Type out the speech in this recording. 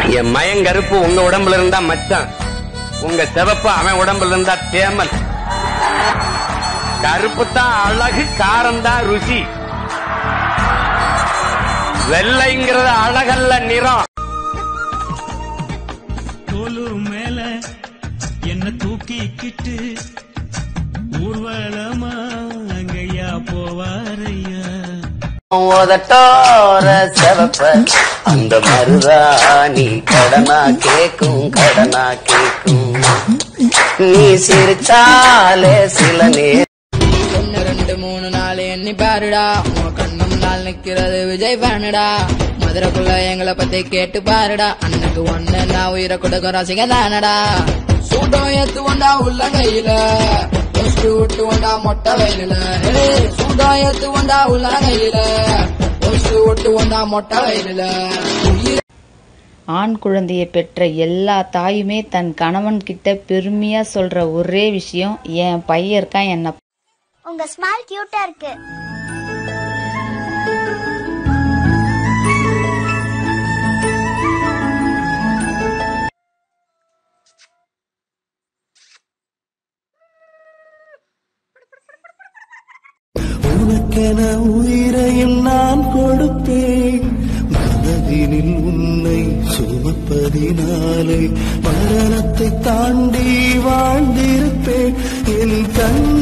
என் மயங்கருப்பு உங்க உடம்புல இருந்தா மச்சான் உங்க சிவப்பு அவன் உடம்புல இருந்தா தேமல் கருப்பு தான் அழகு காரம் தான் ருசி வெள்ளைங்கிறது அழகல்ல நிறம் கோலூர் மேல என்ன தூக்கிக்கிட்டு ஊர்வலமா அங்கையா போவாரையா உதட்டோர செவப்ப அந்த மருதாணி கடனா கேக்கும் கடனா கேக்கும் நீ சிரிச்சாலே சில நேரம் ஒன்னு ரெண்டு மூணு நாலு எண்ணி பாருடா உன் கண்ணு முன்னால் நிக்கிறது விஜய் ஃபேனுடா மதுரைக்குள்ள எங்களை பத்தி கேட்டு பாருடா அன்னைக்கு ஒண்ணு நான் உயிரை கொடுக்க ரசிக தானடா சூட்டம் ஏத்து வந்தா உள்ள கையில ஒஸ்டு விட்டு வந்தா மொட்டை வயலுல ஏய், சூட்டம் ஏத்து வந்தா உள்ள கையில ஒஸ்டு விட்டு வந்தா மொட்டை வயலுல உயிரை ஆண் குழந்தையை பெற்ற எல்லா தாயுமே தன் கணவன் கிட்ட பெருமையா சொல்ற ஒரே விஷயம் என் பையன் இருக்கான் என்ன உங்க ஸ்மைல் கியூட்டா இருக்கு உனக்கென உயிரையும் நான் கொடுப்பேன் மனதினில் உன்னை சுமப்பதினாலே மரணத்தை தாண்டி வாழ்ந்திருப்பேன் என் கண்